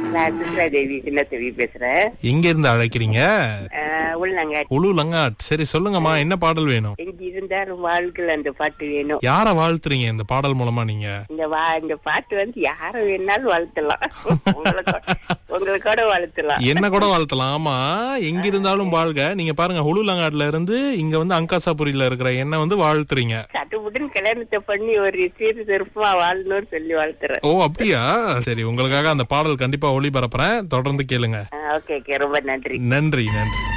நான் சித்ரா தேவி சின்ன தேவி பேசுறேன் எங்க இருந்து அழைக்கிறீங்க அஹ், உள்ளங்க உளு லங்காட் சரி சொல்லுங்கம்மா என்ன பாடல் வேணும் எங்க இருந்தாலும் வாழ்க்கையில் அந்த பாட்டு வேணும் யார வாழ்த்துறீங்க இந்த பாடல் மூலமா நீங்க இந்த வா இந்த பாட்டு வந்து யார வேணாலும் வாழ்த்தலாம் உங்களுக்கு உங்களுக்கோட வாழ்த்தலாம் என்ன கூட வாழ்த்தலாம் ஆமா எங்க இருந்தாலும் வாழ்க நீங்க பாருங்க ஹுலுலங்காட்ல இருந்து இங்க வந்து அங்காசாபுரியில இருக்கிற என்ன வந்து வாழ்த்துறீங்க சட்டுப்புட்டுன்னு கல்யாணத்தை பண்ணி ஒரு சீர் சிறப்பா வாழணும்னு சொல்லி வாழ்த்துறேன் ஓ அப்படியா சரி உங்களுக்காக அந்த பாடல் கண்டிப்பா ஒளிபரப்புறேன் தொடர்ந்து கேளுங்க ஓகே ஓகே ரொம்ப நன்றி நன்றி நன்றி